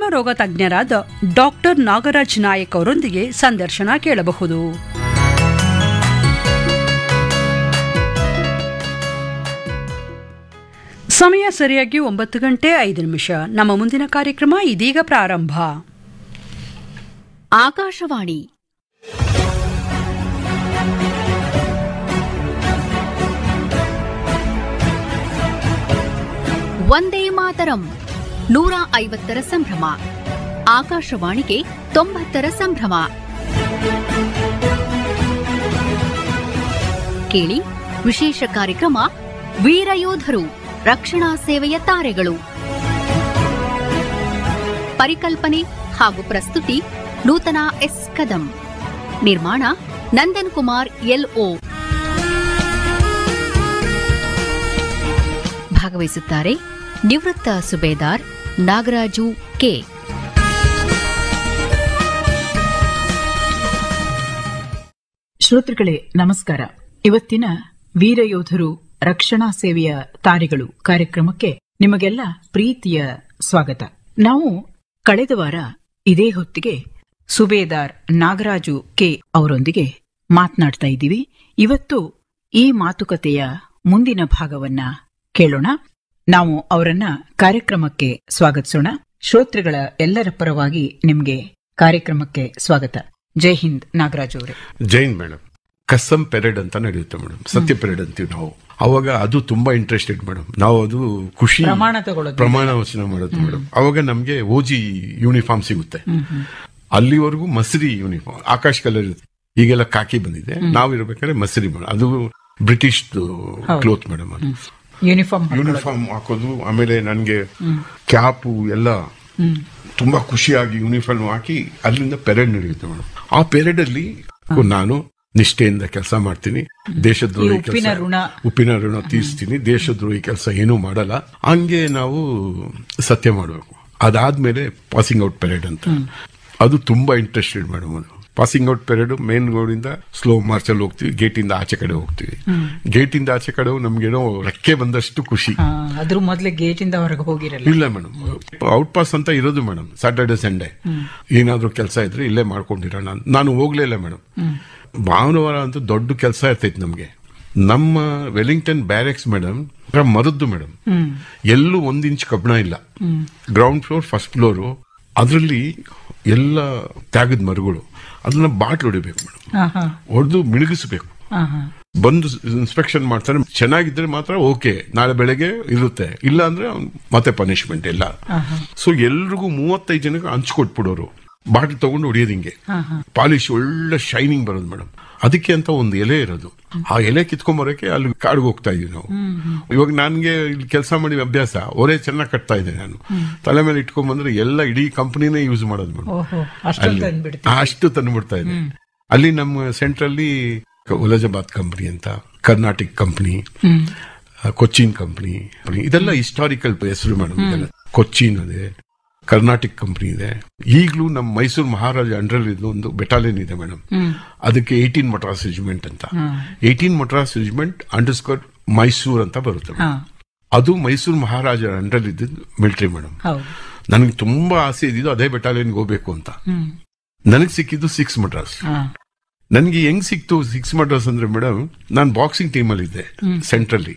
ರೋಗ ತಜ್ಞರಾದ ಡಾಕ್ಟರ್ ನಾಗರಾಜ್ ನಾಯಕ್ ಅವರೊಂದಿಗೆ ಸಂದರ್ಶನ ಕೇಳಬಹುದು ಸಮಯ ಸರಿಯಾಗಿ ಒಂಬತ್ತು ಗಂಟೆ ಐದು ನಿಮಿಷ ನಮ್ಮ ಮುಂದಿನ ಕಾರ್ಯಕ್ರಮ ಇದೀಗ ಪ್ರಾರಂಭ ಆಕಾಶವಾಣಿ ವಂದೇ ಮಾತರಂ ನೂರ ಐವತ್ತರ ಸಂಭ್ರಮ ಆಕಾಶವಾಣಿಗೆ ತೊಂಬತ್ತರ ಸಂಭ್ರಮ ಕೇಳಿ ವಿಶೇಷ ಕಾರ್ಯಕ್ರಮ ವೀರಯೋಧರು ರಕ್ಷಣಾ ಸೇವೆಯ ತಾರೆಗಳು ಪರಿಕಲ್ಪನೆ ಹಾಗೂ ಪ್ರಸ್ತುತಿ ನೂತನ ಎಸ್ ಕದಂ ನಿರ್ಮಾಣ ನಂದನ್ ಕುಮಾರ್ ಎಲ್ಒ ಭಾಗವಹಿಸುತ್ತಾರೆ ನಿವೃತ್ತ ಸುಬೇದಾರ್ ನಾಗರಾಜು ಕೆ ಶ್ರೋತೃಗಳೇ ನಮಸ್ಕಾರ ಇವತ್ತಿನ ವೀರಯೋಧರು ರಕ್ಷಣಾ ಸೇವೆಯ ತಾರೆಗಳು ಕಾರ್ಯಕ್ರಮಕ್ಕೆ ನಿಮಗೆಲ್ಲ ಪ್ರೀತಿಯ ಸ್ವಾಗತ ನಾವು ಕಳೆದ ವಾರ ಇದೇ ಹೊತ್ತಿಗೆ ಸುಬೇದಾರ್ ನಾಗರಾಜು ಕೆ ಅವರೊಂದಿಗೆ ಮಾತನಾಡ್ತಾ ಇದ್ದೀವಿ ಇವತ್ತು ಈ ಮಾತುಕತೆಯ ಮುಂದಿನ ಭಾಗವನ್ನ ಕೇಳೋಣ ನಾವು ಅವರನ್ನ ಕಾರ್ಯಕ್ರಮಕ್ಕೆ ಸ್ವಾಗತಿಸೋಣ ಶ್ರೋತೃಗಳ ಎಲ್ಲರ ಪರವಾಗಿ ನಿಮ್ಗೆ ಕಾರ್ಯಕ್ರಮಕ್ಕೆ ಸ್ವಾಗತ ಜೈ ಹಿಂದ್ ನಾಗರಾಜು ಅವರೇ ಜೈನ್ ಮೇಡಮ್ ಕಸ್ಸಮ್ ಪೆರೇಡ್ ಅಂತ ನಡೆಯುತ್ತೆ ಮೇಡಮ್ ಸತ್ಯ ಪೆರೇಡ್ ಅಂತೀವಿ ನಾವು ಅವಾಗ ಅದು ತುಂಬಾ ಇಂಟ್ರೆಸ್ಟೆಡ್ ಮೇಡಮ್ ನಾವು ಅದು ಖುಷಿ ಪ್ರಮಾಣ ತಗೊಳ್ಳೋದು. ಪ್ರಮಾಣ ವಚನ ಮಾಡೋದು ಮೇಡಮ್ ಅವಾಗ ನಮ್ಗೆ ಓಜಿ ಯೂನಿಫಾರ್ಮ್ ಸಿಗುತ್ತೆ ಅಲ್ಲಿವರೆಗೂ ಮಸರಿ ಯೂನಿಫಾರ್ಮ್ ಆಕಾಶ್ ಕಲರ್ ಇರುತ್ತೆ ಈಗೆಲ್ಲ ಕಾಕಿ ಬಂದಿದೆ ನಾವು ಇರ್ಬೇಕಾದ್ರೆ ಮಸರಿ ಮೇಡಮ್ ಅದು ಬ್ರಿಟಿಷ್ ಕ್ಲೋತ್ ಮೇಡಮ್ ಅದು ಯೂನಿಫಾರ್ಮ್ ಯೂನಿಫಾರ್ಮ್ ಹಾಕೋದು ಆಮೇಲೆ ನನ್ಗೆ ಕ್ಯಾಪು ಎಲ್ಲ ತುಂಬಾ ಖುಷಿಯಾಗಿ ಯೂನಿಫಾರ್ಮ್ ಹಾಕಿ ಅಲ್ಲಿಂದ ಪೆರೇಡ್ ನಡೆಯುತ್ತೆ ಮೇಡಮ್ ಆ ಪೆರೇಡ್ ಅಲ್ಲಿ ನಾನು ನಿಷ್ಠೆಯಿಂದ ಕೆಲಸ ಮಾಡ್ತೀನಿ ದೇಶದ್ರೋಹಿ ಈ ಉಪ್ಪಿನ ಕೆಲಸ ಋಣ. ಉಪ್ಪಿನ ಋಣ ತೀರಿಸ್ತೀನಿ ದೇಶದ್ರೋಹಿ ಕೆಲಸ ಏನೂ ಮಾಡಲ್ಲ ಹಂಗೆ ನಾವು ಸತ್ಯ ಮಾಡಬೇಕು ಅದಾದ್ಮೇಲೆ ಪಾಸಿಂಗ್ ಔಟ್ ಪೆರೇಡ್ ಅಂತ ಅದು ತುಂಬಾ ಇಂಟ್ರೆಸ್ಟೆಡ್ ಮೇಡಮ್ ಅದು ಪಾಸಿಂಗ್ ಔಟ್ ಪೆರೇಡ್ ಮೇನ್ ರೋಡಿಂದ ಸ್ಲೋ ಮಾರ್ಚ್ ಅಲ್ಲಿ ಹೋಗ್ತೀವಿ ಗೇಟ್ ಇಂದ ಆಚೆ ಕಡೆ ಹೋಗ್ತೀವಿ ಗೇಟ್ ಇಂದ ಆಚೆ ಕಡೆ ನಮ್ಗೇನೋ ರೆಕ್ಕೆ ಬಂದಷ್ಟು ಖುಷಿ ಅದ್ರ ಮೊದಲೇ ಗೇಟ್ ಇಂದ ಹೊರಗೆ ಹೋಗಿರಲ್ಲ ಇಲ್ಲ ಮೇಡಮ್ ಔಟ್ ಪಾಸ್ ಅಂತ ಇರೋದು ಮೇಡಮ್ ಸ್ಯಾಟರ್ಡೆ ಸಂಡೇ ಏನಾದ್ರೂ ಕೆಲಸ ಇದ್ರೆ ಇಲ್ಲೇ ಮಾಡ್ಕೊಂಡಿರೋಣ ಅಂತ. ನಾನು ಹೋಗ್ಲೇ ಇಲ್ಲ ಮೇಡಮ್ ಭಾನುವಾರ ಅಂತೂ ದೊಡ್ಡ ಕೆಲಸ ಇರ್ತೈತೆ ನಮ್ಗೆ ನಮ್ಮ ವೆಲ್ಲಿಂಗ್ಟನ್ ಬ್ಯಾರೆಕ್ಸ್ ಮೇಡಮ್ ಮರದ್ದು ಮೇಡಮ್ ಎಲ್ಲೂ ಒಂದ್ ಇಂಚ್ ಕಬ್ಬಣ ಇಲ್ಲ ಗ್ರೌಂಡ್ ಫ್ಲೋರ್ ಫಸ್ಟ್ ಫ್ಲೋರು ಅದರಲ್ಲಿ ಎಲ್ಲ ತ್ಯಾಗದ ಮರಗಳು ಅದನ್ನ ಬಾಟ್ಲು ಹೊಡಿಬೇಕು ಮೇಡಮ್ ಆಹಾ, ಹೊಡೆದು ಮಿಣಗಿಸ್ಬೇಕು ಆಹಾ. ಬಂದು ಇನ್ಸ್ಪೆಕ್ಷನ್ ಮಾಡ್ತಾರೆ ಚೆನ್ನಾಗಿದ್ರೆ ಮಾತ್ರ ಓಕೆ ನಾಳೆ ಬೆಳಗ್ಗೆ ಇರುತ್ತೆ ಇಲ್ಲ ಅಂದ್ರೆ ಅವ್ನ್ ಮತ್ತೆ ಪನಿಷ್ಮೆಂಟ್ ಇಲ್ಲ ಸೊ ಎಲ್ರಿಗೂ ಮೂವತ್ತೈದು ಜನಕ್ಕೆ ಹಂಚ್ಕೊಟ್ಬಿಡೋರು ಬಾಟ್ಲ್ ತಗೊಂಡು ಹೊಡಿಯೋದು ಹಿಂಗೆ ಪಾಲಿಶ್ ಒಳ್ಳೆ ಶೈನಿಂಗ್ ಬರೋದು ಮೇಡಮ್ ಅದಕ್ಕೆ ಅಂತ ಒಂದು ಎಲೆ ಇರೋದು ಆ ಎಲೆ ಕಿತ್ಕೊಂಬರಕ್ಕೆ ಅಲ್ಲಿ ಕಾಡ್ಗೆ ಹೋಗ್ತಾ ಇದೀವಿ ನಾವು ಇವಾಗ ನನ್ಗೆ ಇಲ್ಲಿ ಕೆಲಸ ಮಾಡಿ ಅಭ್ಯಾಸ ಒರೇ ಚೆನ್ನಾಗಿ ಕಟ್ತಾ ಇದ್ದೆ ನಾನು ತಲೆ ಮೇಲೆ ಇಟ್ಕೊಂಡ್ ಬಂದ್ರೆ ಎಲ್ಲ ಇಡೀ ಕಂಪನಿನೇ ಯೂಸ್ ಮಾಡೋದು ಮೇಡಮ್ ಓಹೋ ಅಷ್ಟೊಂದು ಅಲ್ಲಿ ತಂದ್ಬಿಡ್ತೀವಿ ಅಷ್ಟು ತಂದ್ಬಿಡ್ತಾ ಇದೆ ಅಲ್ಲಿ ನಮ್ಮ ಸೆಂಟ್ರಲ್ಲಿ ಉಲಜಾಬಾದ್ ಕಂಪನಿ ಅಂತ ಕರ್ನಾಟಿಕ್ ಕಂಪನಿ ಕೊಚ್ಚಿನ್ ಕಂಪನಿ ಇದೆಲ್ಲ ಹಿಸ್ಟಾರಿಕಲ್ ಹೆಸರು ಮೇಡಮ್ ಇದೆಲ್ಲ ಕೊಚ್ಚಿನ್ ಇದೆ ಕರ್ನಾಟಿಕ್ ಕಂಪನಿ ಇದೆ ಈಗಲೂ ನಮ್ಮ ಮೈಸೂರು ಮಹಾರಾಜ ಅಂಡರ್ ಒಂದು ಬೆಟಾಲಿಯನ್ ಇದೆ ಮೇಡಮ್ ಅದಕ್ಕೆ ಏಯ್ಟೀನ್ ಮಡ್ರಾಸ್ ರೆಜಿಮೆಂಟ್ ಅಂತ eighteen Madras regiment underscore Mysore ಅಂತ ಬರುತ್ತೆ ಹಾ madam. ಅದು ಮೈಸೂರು ಮಹಾರಾಜ ಅಂಡರ್ ಇದ್ದಿದ್ದು ಮಿಲಿಟರಿ ಮೇಡಮ್ ಹೌದು ನನಗೆ ತುಂಬಾ ಆಸೆ ಇದ್ದಿದ್ದು ಅದೇ ಬೆಟಾಲಿಯನ್ಗೆ ಹೋಗ್ಬೇಕು ಅಂತ ನನಗೆ ಸಿಕ್ಕಿದ್ದು ಸಿಕ್ಸ್ ಮಡ್ರಾಸ್ ಹಾ ನನಗೆ ಹೆಂಗ್ ಸಿಕ್ತು ಸಿಕ್ಸ್ ಮಡ್ರಾಸ್ ಅಂದ್ರೆ ಮೇಡಮ್ ನಾನು ಬಾಕ್ಸಿಂಗ್ ಟೀಮಲ್ಲಿ ಇದ್ದೆ ಸೆಂಟ್ರಲ್ಲಿ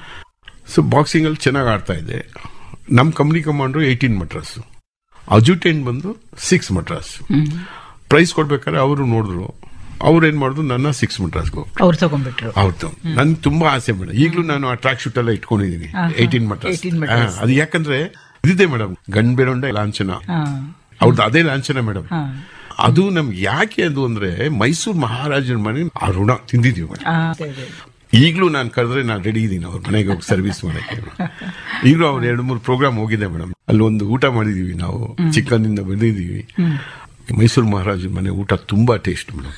ಸೊ ಬಾಕ್ಸಿಂಗ್ ಅಲ್ಲಿ ಚೆನ್ನಾಗಿ ಆಡ್ತಾ ಇದ್ದೆ ನಮ್ಮ company commander eighteen Madras adjutant ಬಂದು ಸಿಕ್ಸ್ ಮಡ್ರಾಸ್ ಪ್ರೈಸ್ ಕೊಡ್ಬೇಕಾದ್ರೆ ಅವರು ನೋಡಿದ್ರು ಅವ್ರು ಏನ್ ಮಾಡಿದ್ರು ನನ್ನ ಸಿಕ್ಸ್ ಮಡ್ರಾಸ್ಗೆ ಹೋಗ್ಬಿಟ್ರು ಅವ್ರು ತಗೊಂಡ್ಬಿಟ್ರು ಹೌದು ನನ್ಗೆ ತುಂಬಾ ಆಸೆ ಮೇಡಮ್ ಈಗಲೂ ನಾನು ಆ ಟ್ರ್ಯಾಕ್ ಶೂಟ್ ಎಲ್ಲ ಇಟ್ಕೊಂಡಿದ್ದೀನಿ ಹಾ, ಹಾ. ಏಯ್ಟೀನ್ ಮಡ್ರಾಸ್ 18 ಮಡ್ರಾಸ್. ಅದು ಯಾಕಂದ್ರೆ ಇದಿದೆ ಮೇಡಮ್ ಗಂಡ್ಬೇರೊಂಡ ಲಾಂಛನ ಹಾ ಅವ್ರದ್ದು ಅದೇ ಲಾಂಛನ ಮೇಡಮ್ ಹಾ ಅದು ನಮ್ಗೆ ಯಾಕೆ ಅದು ಅಂದ್ರೆ ಮೈಸೂರು ಮಹಾರಾಜರ ಮನೆ ಆ ಋಣ ತಿಂದಿದೀವಿ ಮೇಡಮ್ ಆ, ಅದೇ, ಅದೇ. ಈಗಲೂ ನಾನು ಕರೆದ್ರೆ ನಾನು ರೆಡಿ ಇದ್ದೀನಿ ಅವ್ರ ಮನೆಗೆ ಹೋಗಿ ಸರ್ವಿಸ್ ಮಾಡಕ್ಕೆ ಈಗಲೂ ಅವ್ರು ಎರಡು ಮೂರು ಪ್ರೋಗ್ರಾಮ್ ಹೋಗಿದೆ ಮೇಡಮ್ ಅಲ್ಲಿ ಒಂದು ಊಟ ಮಾಡಿದೀವಿ ನಾವು ಚಿಕನ್ ಇಂದ ಬಂದಿದೀವಿ ಮೈಸೂರು ಮಹಾರಾಜರ ಮನೆ ಊಟ ತುಂಬಾ ಟೇಸ್ಟ್ ಮೇಡಮ್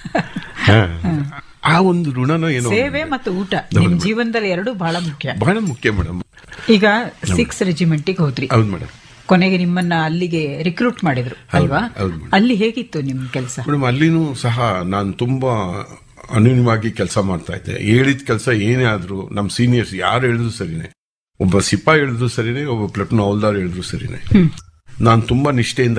ಆ ಒಂದು ಋಣನೋ ಏನೋ ಸೇವೆ ಮತ್ತು ಊಟ ನಿಮ್ ಜೀವನದಲ್ಲಿ ಎರಡು ಬಹಳ ಮುಖ್ಯ ಬಹಳ ಮುಖ್ಯ ಮೇಡಮ್ ಈಗ ಸಿಕ್ಸ್ ರೆಜಿಮೆಂಟಿಗೆ ಹೋದ್ರಿ ಹೌದು ಮೇಡಮ್ ಕೊನೆಗೆ ನಿಮ್ಮನ್ನ ಅಲ್ಲಿಗೆ ರಿಕ್ರೂಟ್ ಮಾಡಿದ್ರು ಅಲ್ವಾ ಹೌದು madam. ಅಲ್ಲಿ ಹೇಗಿತ್ತು ನಿಮ್ ಕೆಲಸ ಮೇಡಮ್ ಅಲ್ಲಿನೂ ಸಹ ನಾನು ತುಂಬಾ ಅನ್ಯೂನ್ಯವಾಗಿ ಕೆಲಸ ಮಾಡ್ತಾ ಇದ್ದೆ ಹೇಳಿದ ಕೆಲಸ ಏನೇ ಆದ್ರೂ ನಮ್ಮ ಸೀನಿಯರ್ಸ್ ಯಾರು ಹೇಳಿದ್ರು ಸರಿನೇ ಒಬ್ಬ ಸಿಪಾಯಿ ಹೇಳಿದ್ರು ಸರಿನೇ ಒಬ್ಬ ಪ್ಲಟ್ನ ಹೌಲ್ದಾರ್ ಹೇಳಿದ್ರು ಸರಿನೇ ನಾನು ತುಂಬಾ ನಿಷ್ಠೆಯಿಂದ